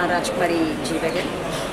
நான் Rajkumari ஜீவகன்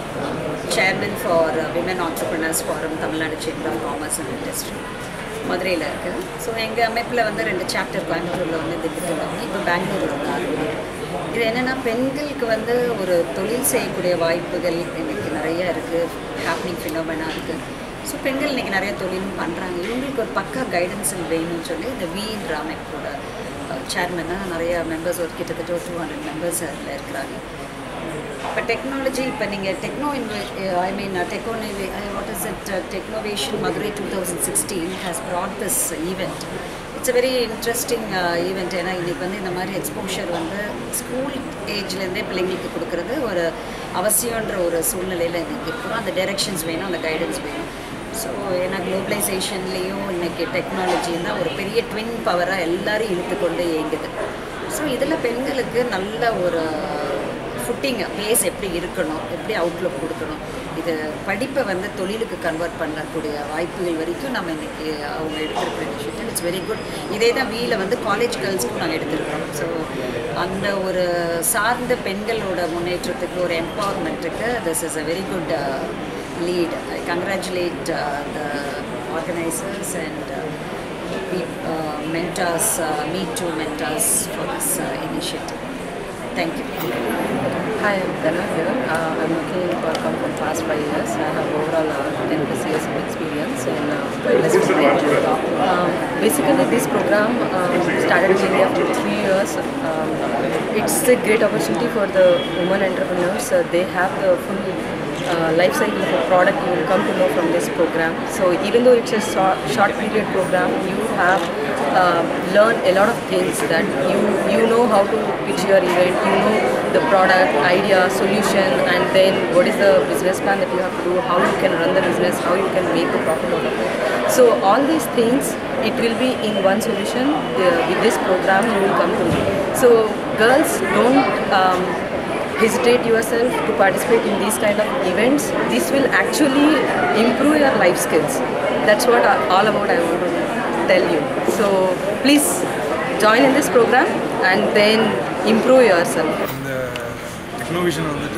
chairman for women entrepreneurs forum Tamil Nadu chamber of commerce and industry மதுரையில் இருக்குது so எங்கள் அமைப்பில் வந்து ரெண்டு சாப்டர் கோயம்புத்தூரில் வந்து திண்டுக்கல்ல ஒன்று இப்போ பெங்களூரில் ஒன்று ஆகுது இது என்னென்னா பெண்களுக்கு வந்து ஒரு தொழில் செய்யக்கூடிய வாய்ப்புகள் இன்றைக்கி நிறைய இருக்குது ஹாப்னிங் ஃபினோமெனா இருக்குது ஸோ பெண்கள் இன்றைக்கி நிறைய தொழிலும் பண்ணுறாங்க இவங்களுக்கு ஒரு பக்கா கைடன்ஸ் வேணும்னு சொல்லி இந்த வி ராமெக்கோட சேர்மனாக நிறைய மெம்பர்ஸ் ஒரு கிட்டத்தட்ட ஒரு டூ ஹண்ட்ரட் மெம்பர்ஸ் அதில் இருக்கிறாங்க இப்போ டெக்னாலஜி இப்போ நீங்கள் டெக்னோ ஐ மீன் டெக்னோனே what is it technovation Madurai two thousand sixteen has brought this event it's a very interesting event ஏன்னா இன்றைக்கி வந்து இந்த மாதிரி எக்ஸ்போஷர் வந்து ஸ்கூல் ஏஜ்லேருந்தே பிள்ளைங்களுக்கு கொடுக்குறது ஒரு அவசியன்ற ஒரு சூழ்நிலையில் இன்றைக்கி இருக்கிறோம் அந்த டைரெக்ஷன்ஸ் வேணும் அந்த கைடன்ஸ் வேணும் ஸோ ஏன்னா குளோபலைசேஷன்லேயும் இன்றைக்கி டெக்னாலஜின்னா ஒரு பெரிய ட்வின் பவராக எல்லாரும் இழுத்து கொண்டு இயங்குது ஸோ இதில் பெண்களுக்கு நல்ல ஒரு ஃபுட்டிங் பேஸ் எப்படி இருக்கணும் எப்படி அவுட்லுக் கொடுக்கணும் இது படிப்பை வந்து தொழிலுக்கு கன்வெர்ட் பண்ணக்கூடிய வாய்ப்புகள் வரைக்கும் நம்ம இன்றைக்கி அவங்க எடுத்திருக்கிற இனிஷியேட்டிவ் இட்ஸ் வெரி குட் இதே தான் வீல வந்து காலேஜ் கேர்ள்ஸ்க்கும் நாங்கள் எடுத்திருக்கிறோம் ஸோ அந்த ஒரு சார்ந்த பெண்களோட முன்னேற்றத்துக்கு ஒரு எம்பவர்மெண்ட்டுக்கு this is a very good lead. I congratulate uh, the organizers and uh, we- uh, mentors, uh, Me Too mentors for this uh, initiative. Thank you. Hi, I'm Dana here. Uh, I'm working in Qualcomm for past five years. I have overall uh, 10 plus years of experience in uh, wireless design. Um, basically, this program um, started in India for three years. Um, it's a great opportunity for the women entrepreneurs. Uh, they have the full uh, life cycle of a product you will come to know from this program. So even though it's a short, short period program, you have uh, learned a lot of things that you you know how to pitch your event, you know the product, idea, solution, and then what is the business plan that you have to do, how you can run the business, how you can make a profit out of it. So all these things, it will be in one solution. Uh, with this program, you will come to know. So girls, don't. Um, hesitate yourself to participate in these kind of events this will actually improve your life skills that's what I- all about i want to tell you so please join in this program and then improve yourself இந்த technovision வந்துட்டு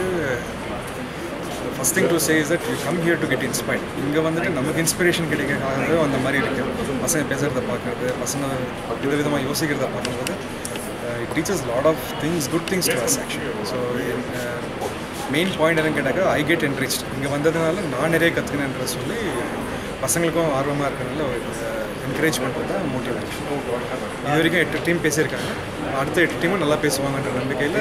first thing to say is that you come here to get inspired இங்கே வந்துட்டு நமக்கு inspiration கிடைக்கிறதுக்காகவே அந்த மாதிரி இருக்கு பசங்க பேசுகிறத பார்க்குறது பசங்க விதவிதமாக யோசிக்கிறத பார்க்கும்போது it teachers lot of things good things to us actually so main point என்னன்னு கேட்டாக்கா ஐ கெட் என்ரிச்ட் இங்கே வந்ததுனால நான் நிறைய கற்றுக்கினேன்ற சொல்லி பசங்களுக்கும் ஆர்வமாக இருக்கிறதுனால என்கரேஜ் பண்ணுறது தான் மோட்டிவேஷன் இது வரைக்கும் எட்டு டீம் பேசியிருக்காங்க அடுத்த எட்டு டீமும் நல்லா பேசுவாங்கன்ற நம்பிக்கையில்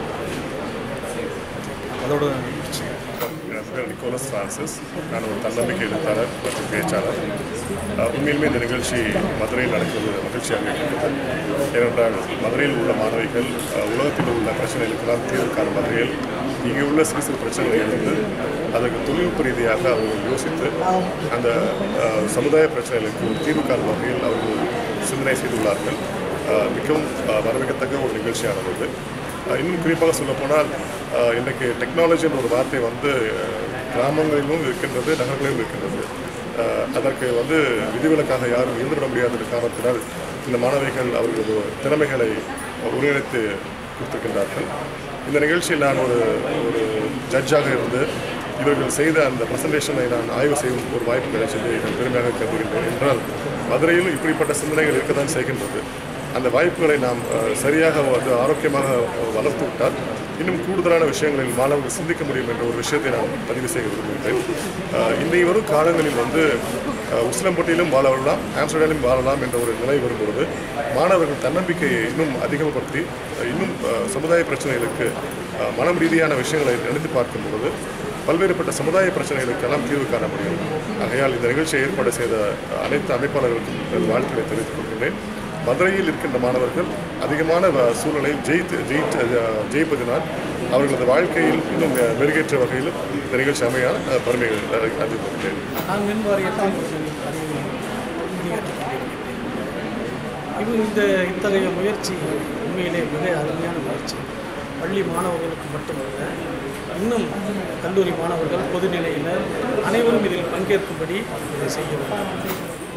அதோட முடிச்சுக்கிறேன். என் பேர் நிக்கோலஸ் ஃப்ரான்சிஸ் நான் ஒரு தன்னம்பிக்கை எழுத்தாளர் மற்றும் பேச்சாளர் அஹ், உண்மையிலுமே இந்த நிகழ்ச்சி மதுரையில் நடக்கிறது மகிழ்ச்சியாக இருக்கிறது ஏனென்றால் மதுரையில் உள்ள மாணவிகள் அஹ், உலகத்தில் உள்ள பிரச்சனைகளுக்கெல்லாம் தீர்வு காணும் வகையில் இங்கே உள்ள சிறு சிறு பிரச்சனைகளை இருந்து அதற்கு தொழில்நுட்ப ரீதியாக அவர்கள் யோசித்து அந்த அஹ், சமுதாய பிரச்சனைகளுக்கு ஒரு தீர்வு காணும் வகையில் அவர்கள் சிந்தனை செய்துள்ளார்கள் அஹ், மிகவும் அஹ், வரவேற்கத்தக்க ஒரு நிகழ்ச்சியானது இது. அஹ் இன்னும் குறிப்பாக சொல்லப்போனால் அஹ் இன்றைக்கு டெக்னாலஜின்ற ஒரு வார்த்தை வந்து அஹ், கிராமங்களிலும் இருக்கின்றது நகரங்களிலும் இருக்கின்றது அஹ் அதற்கு வந்து விதிவிலக்காக யாரும் இருந்துவிட முடியாத காரணத்தினால் இந்த மாணவிகள் அவர்களது திறமைகளை ஒருங்கிணைத்து கொடுத்திருக்கின்றார்கள் இந்த நிகழ்ச்சியில் நான் ஒரு ஒரு ஜட்ஜாக இருந்து இவர்கள் செய்த அந்த ப்ரெசன்டேஷனை நான் ஆய்வு செய்யும் ஒரு வாய்ப்பு கிடைச்சது நான் பெருமையாக கருதுகின்றேன் என்றால் மதுரையிலும் இப்படிப்பட்ட சிந்தனைகள் இருக்க தான் செய்கின்றது அந்த வாய்ப்புகளை நாம் அஹ், சரியாக வந்து ஆரோக்கியமாக அஹ், வளர்த்து விட்டால் இன்னும் கூடுதலான விஷயங்களில் மாணவர்கள் சிந்திக்க முடியும் என்ற ஒரு விஷயத்தை நான் பதிவு செய்ய விரும்புகின்றேன் அஹ், இன்றைய வரும் காலங்களில் வந்து அஹ், உசிலம்பட்டியிலும் வாழலாம் ஆம்ஸ்டர்டாமிலும் வாழலாம் என்ற ஒரு நிலை வரும்பொழுது மாணவர்கள் தன்னம்பிக்கையை இன்னும் அதிகப்படுத்தி அஹ், இன்னும் அஹ், சமுதாய பிரச்சனைகளுக்கு அஹ், மனம் ரீதியான விஷயங்களை நினைத்து பார்க்கும் பொழுது பல்வேறுபட்ட சமுதாய பிரச்சனைகளுக்கெல்லாம் தீர்வு காண முடியும் ஆகையால் இந்த நிகழ்ச்சியை ஏற்பாடு செய்த அனைத்து அமைப்பாளர்களுக்கும் எனது வாழ்த்துக்களை தெரிவித்துக் கொள்கின்றேன் மதுரையில் இருக்கின்ற மாணவர்கள் அதிகமான வ- சூழ்நிலையில் ஜெயித்து ஜெயித்து அஹ், ஜெயிப்பதினால் அவர்களது வாழ்க்கையில் இன்னும் மெ- மெருகேற்ற வகையில் இந்த நிகழ்ச்சி அமைய அஹ், பெருமைகள் அஹ், அறிந்து கொள்கிறேன் நான் மின் வாரியத்தில் பணியில் பணியாற்றிக் கொண்டிருக்கிறேன் இது இந்த இத்தகைய முயற்சி உண்மையிலே மிக அருமையான முயற்சி பள்ளி மாணவர்களுக்கு மட்டுமல்ல இன்னும் கல்லூரி மாணவர்கள் பொதுநிலையில் அனைவரும் இதில் பங்கேற்கும்படி இதை செய்ய வேண்டும்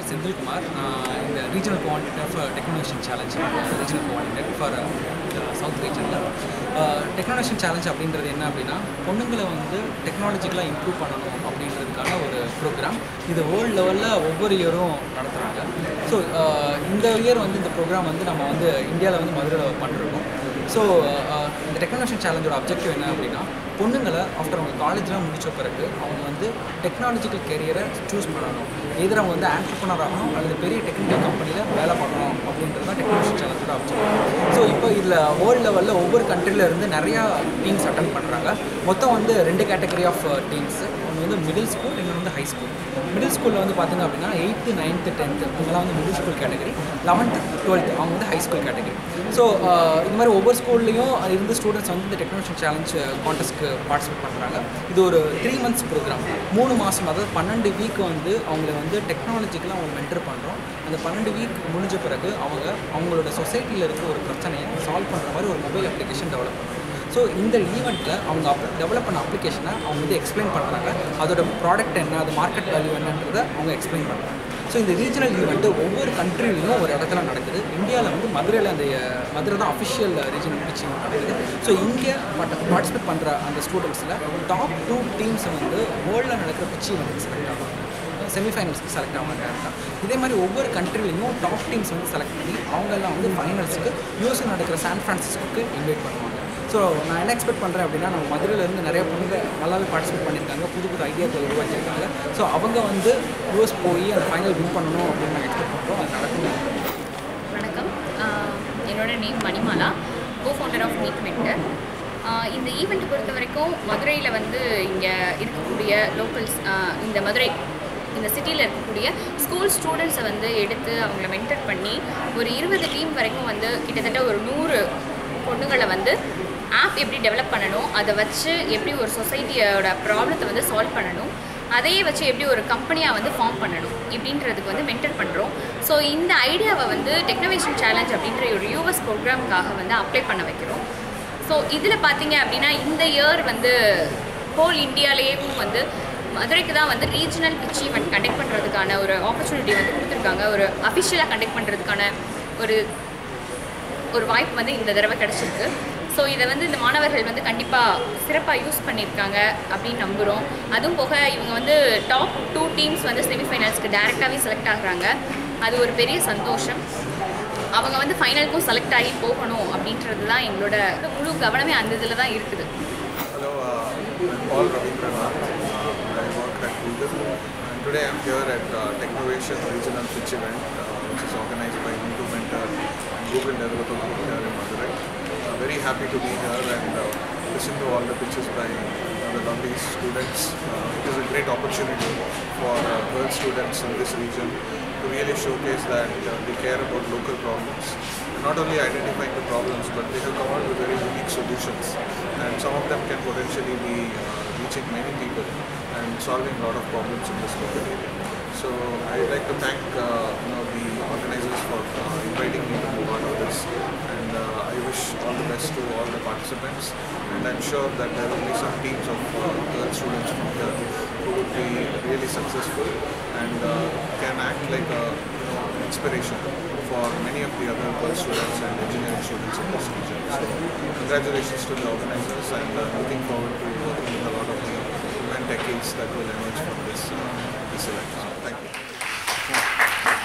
பேர் செந்தில்குமார் நான் இந்த regional coordinator for technology challenge regional coordinator for south ரீஜனில் டெக்னாலஜி சேலஞ்ச் அப்படின்றது என்ன அப்படின்னா பொண்ணுங்களை வந்து டெக்னாலஜிக்கலாக இம்ப்ரூவ் பண்ணணும் அப்படின்றதுக்கான ஒரு ப்ரோக்ராம் இது வேர்ல்டு லெவலில் ஒவ்வொரு இயரும் நடத்துகிறாங்க ஸோ இந்த இயர் வந்து இந்த ப்ரோக்ராம் வந்து நம்ம வந்து இந்தியாவில் வந்து மதுரையில் பண்ணிருக்கோம் ஸோ இந்த டெக்னாலஜி சேலஞ்சோட அப்ஜெக்டிவ் என்ன அப்படின்னா பொண்ணுங்களை ஆஃப்டர் அவங்க காலேஜ்லாம் முடிச்ச பிறகு அவங்க வந்து டெக்னாலஜிக்கல் கெரியரை சூஸ் பண்ணணும் எதிர அவங்க வந்து ஆண்டர்பனர் ஆகணும் அல்லது பெரிய டெக்னிக்கல் கம்பெனியில் வேலை பார்க்கணும் அப்படின்றது தான் டெக்னாலஜி சேலஞ்சோட அப்ஜெக்டிவ் ஸோ இப்போ இதில் வேர்ல்டு லெவலில் ஒவ்வொரு countryல இருந்து நிறையா டீம்ஸ் அட்டன் பண்ணுறாங்க மொத்தம் வந்து ரெண்டு கேட்டகரி ஆஃப் டீம்ஸ் ஒன்று வந்து மிடில் ஸ்கூல் இன்னொன்று வந்து ஹை ஸ்கூல் மிடில் ஸ்கூலில் வந்து பார்த்தீங்க அப்படின்னா எயித்து நைன்த்து டென்த்து இவங்கெல்லாம் வந்து middle school category eleventh twelfth அவங்க வந்து ஹை ஸ்கூல் கேட்டகரி ஸோ இந்த மாதிரி ஒவ்வொரு ஸ்கூல்லையும் இருந்து ஸ்டூடெண்ட்ஸ் வந்து இந்த டெக்னாலஜி சேலஞ்ச் கான்டெஸ்ட்க்கு பார்ட்டிசிபேட் பண்ணுறாங்க இது ஒரு த்ரீ மந்த்ஸ் ப்ரோக்ராம் மூணு மாதம் அதாவது பன்னெண்டு வீக் வந்து அவங்கள வந்து டெக்னாலஜிக்கெலாம் அவங்க மென்டர் பண்ணுறோம் அந்த பன்னெண்டு வீக் முடிஞ்ச பிறகு அவங்க அவங்களோட சொசைட்டியில் இருக்க ஒரு பிரச்சனையை சால்வ் பண்ணுற மாதிரி ஒரு மொபைல் அப்ளிகேஷன் டெவலப் பண்ணுறாங்க ஸோ இந்த ஈவெண்ட்டில் அவங்க அப் டெவலப் பண்ண அப்ளிகேஷனை அவங்க வந்து எக்ஸ்பிளைன் பண்ணுறாங்க அதோட ப்ராடக்ட் என்ன அது மார்க்கெட் வேல்யூ என்னன்றதை அவங்க எக்ஸ்பிளைன் பண்ணுறாங்க ஸோ இந்த ரீஜனல் ஈவெண்ட்டு ஒவ்வொரு கண்ட்ரிலையும் ஒரு இடத்துல நடக்குது இந்தியாவில் வந்து மதுரையில் அந்த அஹ், மதுரை தான் அஃபிஷியல் ரீஜனல் பிச் நடக்குது ஸோ இங்கே பார்ட்டிசிபேட் பண்ணுற அந்த ஸ்டூடெண்ட்ஸில் டாப் டூ டீம்ஸை வந்து வேர்ல்டில் நடக்கிற பிச் ஈவெண்ட்டுக்கு செலக்ட் ஆவாங்க செமிஃபைனல்ஸ்க்கு செலக்ட் ஆவாங்க டேரெக்டாக இதே மாதிரி ஒவ்வொரு கண்ட்ரிலையும் டாப் டீம்ஸ் வந்து செலக்ட் பண்ணி அவங்கெல்லாம் வந்து ஃபைனல்ஸுக்கு யூஎஸ்ஏ நடக்கிற சான் ஃப்ரான்சிஸ்கோக்கு இன்வைட் பண்ணுவாங்க ஸோ நான் என்ன எக்ஸ்பெக்ட் பண்ணுறேன் அப்படின்னா நம்ம மதுரையிலேருந்து நிறைய பொண்ணுங்க நல்லாவே பார்ட்டிசிபேட் பண்ணியிருக்காங்க புது புது ஐடியாக்கள் உருவாக்கியிருக்காங்க ஸோ அவங்க வந்து யூஎஸ் போய் அந்த ஃபைனல் வின் பண்ணணும் அப்படின்னு நாங்கள் எக்ஸ்பெக்ட் பண்ணுறோம் அது நடக்கும் வணக்கம் ஆஹ் என்னோட name Manimala co founder of meet mentor இந்த ஈவெண்ட் பொறுத்த வரைக்கும் மதுரையில் வந்து இங்கே இருக்கக்கூடிய லோக்கல்ஸ் இந்த மதுரை இந்த சிட்டியில் இருக்கக்கூடிய ஸ்கூல் ஸ்டூடெண்ட்ஸை வந்து எடுத்து அவங்கள மென்டர் பண்ணி ஒரு இருபது டீம் வரைக்கும் வந்து கிட்டத்தட்ட ஒரு நூறு பொண்ணுங்களை வந்து ஆப் எப்படி டெவலப் பண்ணணும் அதை வச்சு எப்படி ஒரு சொசைட்டியோட ப்ராப்ளத்தை வந்து சால்வ் பண்ணணும் அதையே வச்சு எப்படி ஒரு கம்பெனியாக வந்து ஃபார்ம் பண்ணணும் இப்படின்றதுக்கு வந்து மென்டர் பண்ணுறோம் ஸோ இந்த ஐடியாவை வந்து டெக்னோவேஷன் சேலஞ்ச் அப்படின்ற ஒரு யூஎஸ் ப்ரோக்ராமுக்காக வந்து அப்ளை பண்ண வைக்கிறோம் ஸோ இதில் பார்த்தீங்க அப்படின்னா இந்த இயர் வந்து ஹோல் இந்தியாலேயும் வந்து மதுரைக்கு தான் வந்து ரீஜனல் பிச் ஈவெண்ட் கண்டக்ட் பண்ணுறதுக்கான ஒரு ஆப்பர்ச்சுனிட்டி வந்து கொடுத்துருக்காங்க ஒரு அஃபிஷியலாக கண்டக்ட் பண்ணுறதுக்கான ஒரு ஒரு வாய்ப்பு வந்து இந்த தடவை கிடச்சிருக்கு ஸோ இதை வந்து இந்த மாணவர்கள் வந்து கண்டிப்பாக சிறப்பாக யூஸ் பண்ணியிருக்காங்க அப்படின்னு நம்புகிறோம் அதுவும் போக இவங்க வந்து டாப் டூ டீம்ஸ் வந்து செமிஃபைனல்ஸ்க்கு டேரெக்டாகவே செலக்ட் ஆகுறாங்க அது ஒரு பெரிய சந்தோஷம் அவங்க வந்து ஃபைனலுக்கும் செலக்ட் ஆகி போகணும் அப்படின்றது தான் எங்களோட முழு கவனமே அந்த இதில் தான் இருக்குது Hello, uh, I'm Paul Ravindranath. Uh, I work at Google. And today I'm here at uh, Technovation Regional Pitch event, uh, which is organized by Ubuntu Mentor and Google Developer Group here in Madurai. Uh, very happy to be here and uh, listen to all the pitches by uh, the lovely students. Uh, it is a great opportunity for uh, girl students in this region to really showcase that uh, they care about local problems not only identifying the problems, but they have come out with very unique solutions. And some of them can potentially be uh, reaching many people and solving a lot of problems in this local area. So I'd like to thank uh, you know, the organizers for uh, inviting me to be part of this. And uh, I wish all the best to all the participants. And I'm sure that there will be some teams of uh, girl students from here who would be really successful and uh, can act like a you know, inspiration for many of the other girl students and engineering students in this region. So congratulations to the organizers and uh, looking forward to working with a lot of the women techies that will emerge from this, uh, this event. So thank you.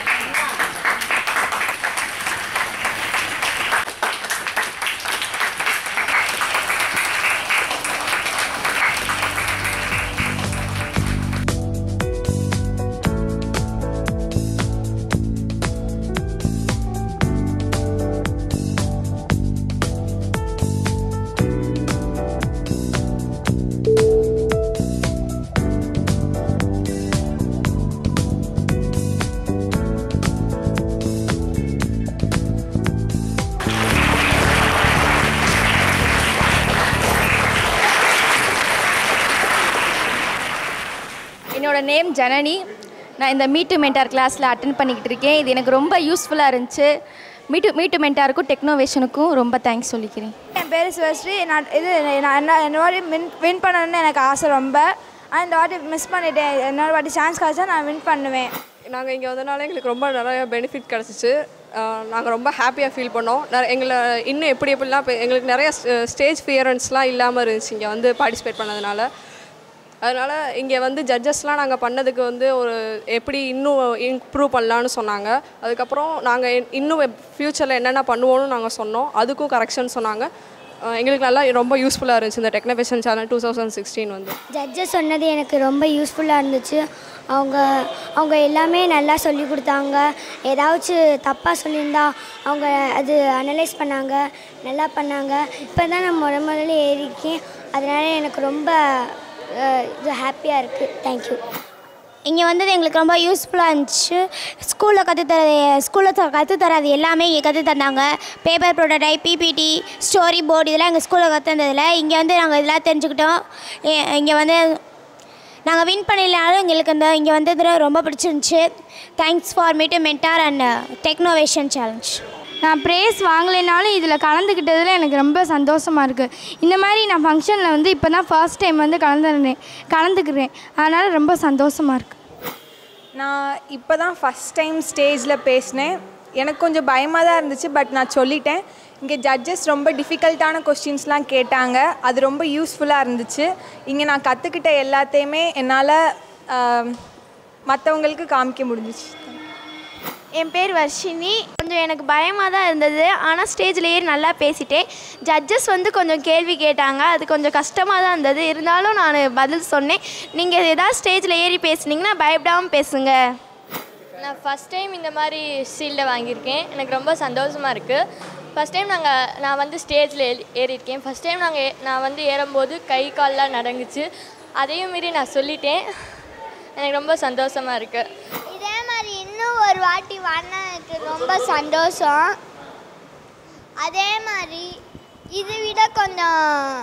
என்னோட name Janani நான் இந்த மீட்டு mentor கிளாஸில் attend பண்ணிக்கிட்டு இருக்கேன் இது எனக்கு ரொம்ப யூஸ்ஃபுல்லாக இருந்துச்சு மீட்டு மீட்டு மென்டாருக்கும் டெக்னோவேஷனுக்கும் ரொம்ப தேங்க்ஸ் சொல்லிக்கிறேன் என் பேர் சிவஸ்ரீ நான் இது நான் என்ன என்னோட வாட்டி வின் வின் பண்ணணும்னு எனக்கு ஆசை ரொம்ப ஆனால் இந்த வாட்டி மிஸ் பண்ணிட்டேன் என்னோட வாட்டி சான்ஸ் கிடச்சா நான் வின் பண்ணுவேன் நாங்கள் இங்கே வந்தனால எங்களுக்கு ரொம்ப நிறைய பெனிஃபிட் கிடச்சிச்சு நாங்கள் ரொம்ப ஹாப்பியாக ஃபீல் பண்ணோம் நிறைய எங்களை இன்னும் எப்படி எப்படிலாம் இப்போ எங்களுக்கு நிறைய ஸ்டேஜ் ஃபியரன்ஸ்லாம் இல்லாமல் இருந்துச்சு இங்கே வந்து பார்ட்டிசிபேட் பண்ணதுனால அதனால் இங்கே வந்து ஜட்ஜஸ்லாம் நாங்கள் பண்ணதுக்கு வந்து ஒரு எப்படி இன்னும் இம்ப்ரூவ் பண்ணலான்னு சொன்னாங்க அதுக்கப்புறம் நாங்கள் இன்னும் ஃப்யூச்சரில் என்னென்ன பண்ணுவோன்னு நாங்கள் சொன்னோம் அதுக்கும் கரெக்ஷன் சொன்னாங்க அஹ் எங்களுக்கு நல்லா ரொம்ப யூஸ்ஃபுல்லாக இருந்துச்சு இந்த technovision channel two thousand sixteen வந்து ஜட்ஜஸ் சொன்னது எனக்கு ரொம்ப யூஸ்ஃபுல்லாக இருந்துச்சு அவங்க அவங்க எல்லாமே நல்லா சொல்லி கொடுத்தாங்க ஏதாச்சும் தப்பாக சொல்லியிருந்தா அவங்க அது அனலைஸ் பண்ணாங்க நல்லா பண்ணாங்க இப்போ தான் நான் முத முதல்ல ஏறிக்கேன் அதனால எனக்கு ரொம்ப அஹ், இது ஹாப்பியாக இருக்குது தேங்க்யூ இங்கே வந்தது எங்களுக்கு ரொம்ப யூஸ்ஃபுல்லாக இருந்துச்சு ஸ்கூலில் கற்றுத்தரது ஸ்கூலில் கற்றுத்தராது எல்லாமே இங்கே கற்று தந்தாங்க paper prototype PPT storyboard இதெல்லாம் எங்கள் ஸ்கூலில் கற்றுந்ததில் இங்கே வந்து நாங்கள் இதெல்லாம் தெரிஞ்சுக்கிட்டோம் இ- இங்கே வந்து நாங்கள் வின் பண்ணிடலாலும் எங்களுக்கு இந்த இங்கே வந்ததில் ரொம்ப பிடிச்சிருந்துச்சு thanks for me to mentor and technovation challenge நான் ப்ரைஸ் வாங்கலைனாலும் இதில் கலந்துக்கிட்டதில் எனக்கு ரொம்ப சந்தோஷமாக இருக்குது இந்த மாதிரி நான் ஃபங்க்ஷனில் வந்து இப்போ தான் ஃபர்ஸ்ட் டைம் வந்து கலந்துருந்தேன் கலந்துக்கிறேன் அதனால் ரொம்ப சந்தோஷமாக இருக்குது நான் இப்போ தான் ஃபஸ்ட் டைம் ஸ்டேஜில் பேசினேன் எனக்கு கொஞ்சம் பயமாக தான் இருந்துச்சு பட் நான் சொல்லிட்டேன் இங்கே ஜட்ஜஸ் ரொம்ப டிஃபிகல்ட்டான கொஸ்டின்ஸ்லாம் கேட்டாங்க அது ரொம்ப யூஸ்ஃபுல்லாக இருந்துச்சு இங்கே நான் கற்றுக்கிட்ட எல்லாத்தையுமே என்னால் மற்றவங்களுக்கு காமிக்க முடிஞ்சிச்சு என் பேர் வர்ஷினி கொஞ்சம் எனக்கு பயமாக தான் இருந்தது ஆனால் ஸ்டேஜில் ஏறி நல்லா பேசிட்டேன் ஜட்ஜஸ் வந்து கொஞ்சம் கேள்வி கேட்டாங்க அது கொஞ்சம் கஷ்டமாக தான் இருந்தது இருந்தாலும் நான் பதில் சொன்னேன் நீங்கள் ஏதாவது ஸ்டேஜில் ஏறி பேசுனீங்கன்னா பயப்படாமல் பேசுங்க நான் ஃபஸ்ட் டைம் இந்த மாதிரி ஷீல்டை வாங்கியிருக்கேன் எனக்கு ரொம்ப சந்தோஷமாக இருக்குது ஃபஸ்ட் டைம் நாங்கள் நான் வந்து ஸ்டேஜில் ஏறி ஏறியிருக்கேன் ஃபஸ்ட் டைம் நாங்கள் நான் வந்து ஏறும்போது கை கால்லாம் நடங்குச்சு அதையும் மீறி நான் சொல்லிட்டேன் எனக்கு ரொம்ப சந்தோஷமாக இருக்குது இதே மாதிரி இன்னும் ஒரு வாட்டி வாங்கினா எனக்கு ரொம்ப சந்தோஷம் அதே மாதிரி இதை விட கொஞ்சம்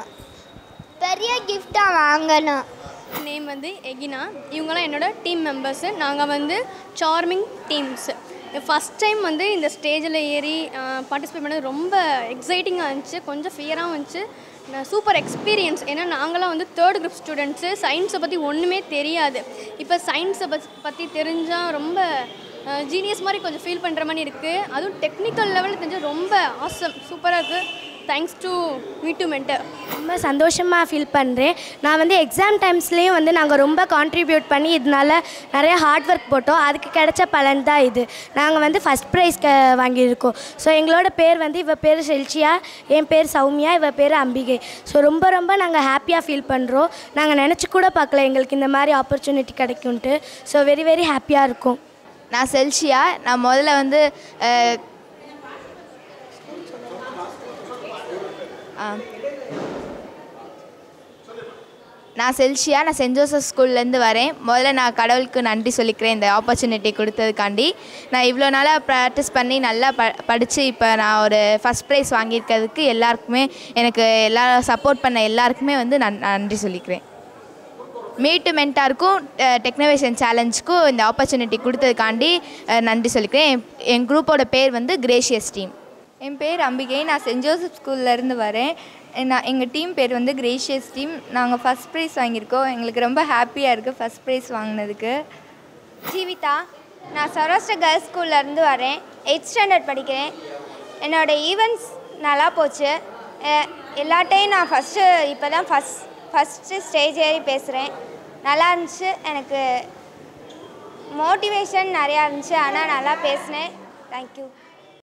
பெரிய கிஃப்டாக வாங்கணும் நேம் வந்து எகினா இவங்கெல்லாம் என்னோட டீம் மெம்பர்ஸு நாங்கள் வந்து சார்மிங் டீம்ஸு ஃபஸ்ட் டைம் வந்து இந்த ஸ்டேஜில் ஏறி பார்ட்டிசிபேட் பண்ணது ரொம்ப எக்ஸைட்டிங்காக இருந்துச்சு கொஞ்சம் ஃபியராகவும் இருந்துச்சு சூப்பர் எக்ஸ்பீரியன்ஸ் ஏன்னா நாங்களாம் வந்து தேர்ட் குரூப் ஸ்டூடெண்ட்ஸு சயின்ஸை பற்றி ஒன்றுமே தெரியாது இப்போ சயின்ஸை பத் பற்றி தெரிஞ்சால் ரொம்ப ஜீனியஸ் மாதிரி கொஞ்சம் ஃபீல் பண்ணுற மாதிரி இருக்குது அதுவும் டெக்னிக்கல் லெவலில் தெரிஞ்சால் ரொம்ப ஆசம் சூப்பராக இருக்குது thanks to me to mentor ரொம்ப சந்தோஷமாக ஃபீல் பண்ணுறேன் நான் வந்து எக்ஸாம் டைம்ஸ்லேயும் வந்து நாங்கள் ரொம்ப கான்ட்ரிபியூட் பண்ணி இதனால நிறைய ஹார்ட் ஒர்க் போட்டோம் அதுக்கு கிடைச்ச பலன் தான் இது நாங்கள் வந்து ஃபஸ்ட் ப்ரைஸ் க வாங்கியிருக்கோம் ஸோ எங்களோட பேர் வந்து இவ பேர் செல்சியா என் பேர் சௌமியா இவ பேர் அம்பிகை ஸோ ரொம்ப ரொம்ப நாங்கள் ஹாப்பியாக ஃபீல் பண்ணுறோம் நாங்கள் நினச்சி கூட பார்க்கல எங்களுக்கு இந்த மாதிரி ஆப்பர்ச்சுனிட்டி கிடைக்கும்ன்ட்டு ஸோ வெரி வெரி ஹாப்பியாக இருக்கும் நான் செல்சியா நான் முதல்ல வந்து அஹ், ஆ. நான் செல்சியா நான் சென்ட் ஜோசப் ஸ்கூல்லேருந்து வரேன் முதல்ல நான் கடவுளுக்கு நன்றி சொல்லிக்கிறேன் இந்த ஆப்பர்ச்சுனிட்டி கொடுத்ததுக்காண்டி நான் இவ்வளோ நாளாக ப்ராக்டிஸ் பண்ணி நல்லா ப படித்து இப்போ நான் ஒரு ஃபஸ்ட் ப்ரைஸ் வாங்கியிருக்கிறதுக்கு எல்லாருக்குமே எனக்கு எல்லா சப்போர்ட் பண்ண எல்லாருக்குமே வந்து நான் நன்றி சொல்லிக்கிறேன் மீட்டு மென்டாருக்கும் டெக்னோவேஷன் சேலஞ்சுக்கும் இந்த ஆப்பர்ச்சுனிட்டி கொடுத்ததுக்காண்டி அஹ், நன்றி சொல்லிக்கிறேன் என் என் குரூப்போட பேர் வந்து கிரேஷியஸ் டீம் என் பேர் அம்பிகை நான் சென்ட் ஜோசப் ஸ்கூல்லேருந்து வரேன் நான் எங்கள் டீம் பேர் வந்து கிரேஷியஸ் டீம் நாங்கள் ஃபஸ்ட் ப்ரைஸ் வாங்கியிருக்கோம் எங்களுக்கு ரொம்ப ஹாப்பியாக இருக்குது ஃபஸ்ட் ப்ரைஸ் வாங்கினதுக்கு ஜீவிதா நான் சௌராஷ்டிரா கேர்ள்ஸ் ஸ்கூல்லேருந்து வரேன் எயிட் ஸ்டாண்டர்ட் படிக்கிறேன் என்னோடய ஈவெண்ட்ஸ் நல்லா போச்சு எ- எல்லாட்டையும் நான் ஃபஸ்ட்டு இப்போ தான் ஃபஸ்ட் ஃபஸ்ட்டு ஸ்டேஜ் ஏறி பேசுகிறேன் நல்லா இருந்துச்சு எனக்கு மோட்டிவேஷன் நிறையா இருந்துச்சு ஆனால் நல்லா பேசினேன் தேங்க்யூ